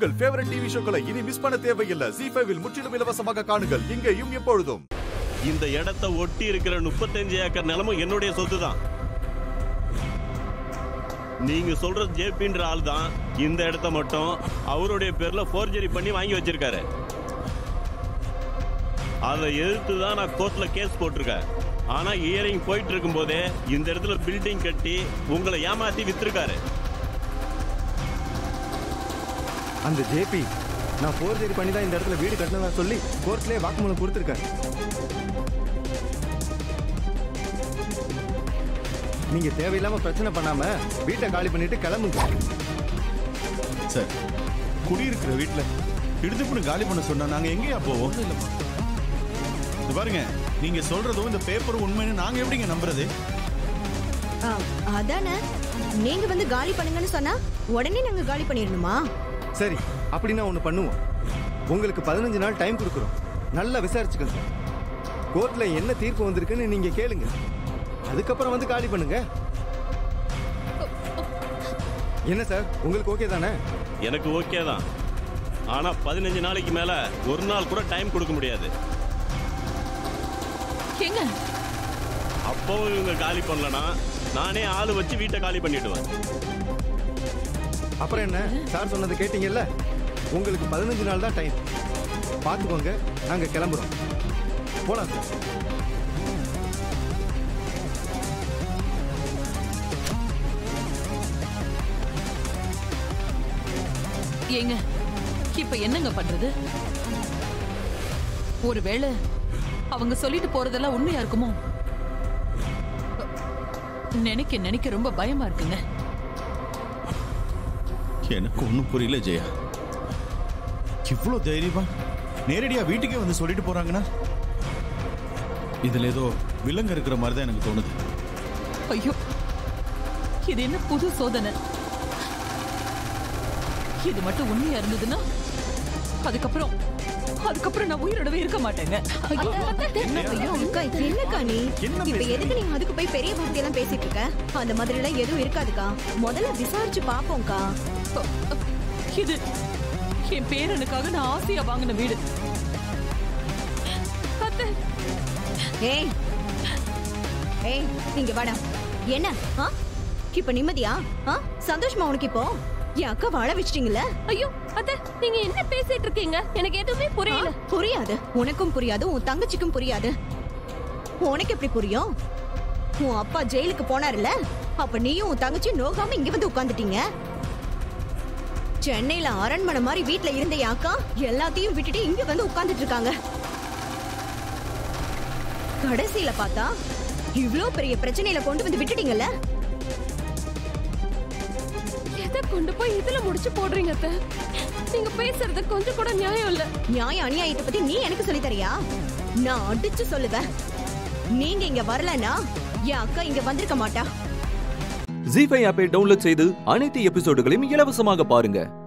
உங்கள் favourite TV ஷோக்களை இனி miss பண்ண தேவையில்லை ஜி ஃபைவில் முற்றிலும் இலவசமாக காணுங்கள் இங்கேயும் எப்பொழுதும் இந்த இடத்தை ஒட்டி இருக்கிற முப்பத்தஞ்சு ஏக்கர் நிலமும் என்னுடைய சொத்து தான் நீங்க சொல்ற ஜேபின்ற ஆள் தான் இந்த இடத்த மட்டும் அவருடைய பேர்ல ஃபோர்ஜரி பண்ணி வாங்கி வச்சிருக்காரு அதை எதிர்த்து தான் நான் கோர்ட்ல கேஸ் போட்டிருக்கேன் ஆனா இயரிங் போயிட்டு இருக்கும் போதே இந்த இடத்துல பில்டிங் கட்டி உங்களை ஏமாத்தி வித்திருக்காரு அந்த ஜேபி நான் ஃபோர்ஜரி பண்ணி தான் இந்த இடத்துல வீடு கட்டினதா சொல்லி கோர்ட்லயே வாக்குமூலம் கொடுத்துருக்காரு நீங்க தேவையில்லாம பிரச்சனை பண்ணாம வீட்டை காலி பண்ணிட்டு கிளம்புங்க சார் குடியிருக்கிற வீட்டுல இடுதுப்புன்னு காலி பண்ண சொன்னா நாங்க எங்கேயா போவோம் இது பாருங்க நீங்க சொல்றதும் இந்த பேப்பர் உண்மைன்னு நாங்க எப்படிங்க நம்புறது ஆ, அதானே நீங்க வந்து காலி பண்ணுங்கன்னு சொன்னா உடனே நாங்க காலி பண்ணிடணுமா சரி அப்படின்னா ஒண்ணு பண்ணுவோம் உங்களுக்கு பதினஞ்சு நாள் டைம் கொடுக்குறோம் நல்லா விசாரிச்சுக்கோங்க கோர்ட்ல என்ன தீர்ப்பு வந்திருக்குன்னு நீங்க கேளுங்க அதுக்கப்புறம் வந்து காலி பண்ணுங்க என்ன சார் உங்களுக்கு ஓகே தானே எனக்கு ஓகே தான் ஆனா பதினஞ்சு நாளைக்கு மேல ஒரு நாள் கூட டைம் கொடுக்க முடியாது ஏங்க அப்பவும் இவங்க காலி பண்ணலனா நானே ஆளு வச்சு வீட்டை காலி பண்ணிடுவேன் அப்புறம் என்ன சார் சொன்னதை கேட்டீங்கல்ல உங்களுக்கு பதினஞ்சு நாள் தான் டைம் பார்த்துக்கோங்க நாங்க கிளம்புறோம் போலாம் சார் ஏங்க இப்ப என்னங்க பண்றது ஒருவேளை அவங்க சொல்லிட்டு போறதெல்லாம் உண்மையா இருக்குமோ நினைக்க நினைக்க ரொம்ப பயமா இருக்குங்க எனக்கு ஒண்ணும் புரியல ஜெயா இவ்வளவு தைரியமா நேரடியா வீட்டுக்கே வந்து சொல்லிட்டு போறாங்கன்னா இதுல ஏதோ விலங்கு இருக்கிற மாதிரி தான் எனக்கு தோணுது ஐயோ இது என்ன புது சோதனை இது மட்டும் உண்மையா இருந்ததுன்னா அதுக்கப்புறம் அதுக்கப்புறம் நான் உயிரோடவே இருக்க மாட்டேங்க ஐயோ ஐயோ அக்கா என்னக்கா நீ என்ன இப்ப பேசுறீங்க? எதுக்கு நீ அதுக்கு போய் பெரிய வார்த்தை எல்லாம் பேசிட்டு இருக்க அந்த மாதிரி எல்லாம் எதுவும் இருக்காதுக்கா முதல்ல விசாரிச்சு பாப்போம்க்கா அ- அ- இது என் பேரனுக்காக நான் ஆசையா வாங்கின வீடு அத்தை, ஏய் ஏய் இங்க வாடா என்ன ஆ? இப்ப நிம்மதியா ஆ? சந்தோஷமா உனக்கு இப்போ என் அக்கா வாழ வச்சிட்டீங்கல்ல ஐயோ அத்தை நீங்க என்ன பேசிட்டு இருக்கீங்க எனக்கு எதுவுமே புரியல ஆ, புரியாது உனக்கும் புரியாது உன் தங்கச்சிக்கும் புரியாது உனக்கு எப்படி புரியும் உன் அப்பா ஜெயிலுக்கு போனாருல்ல அப்ப நீயும் உன் தங்கச்சி நோகாம இங்க வந்து உட்கார்ந்துட்டீங்க சென்னையில அரண்மனை மாதிரி வீட்ல இருந்த என் அக்கா எல்லாத்தையும் விட்டுட்டு இங்க வந்து உட்கார்ந்துட்டு இருக்காங்க கடைசியில பார்த்தா இவ்ளோ பெரிய பிரச்சனையில கொண்டு வந்து விட்டுட்டீங்கல்ல எதை கொண்டு போய் இதுல முடிச்சு போடுறீங்க அத்தை நீங்க பேசுறது கொஞ்சம் கூட நியாயம் இல்ல நியாய அநியாயத்தை பத்தி நீ எனக்கு சொல்லி தரியா நான் அடிச்சு சொல்லுவேன் நீங்க இங்க வரலனா என் அக்கா இங்க வந்திருக்க மாட்டா ஜி ஃபைவ் ஆப்பை டவுன்லோட் செய்து அனைத்து எபிசோடுகளையும் இலவசமாக பாருங்க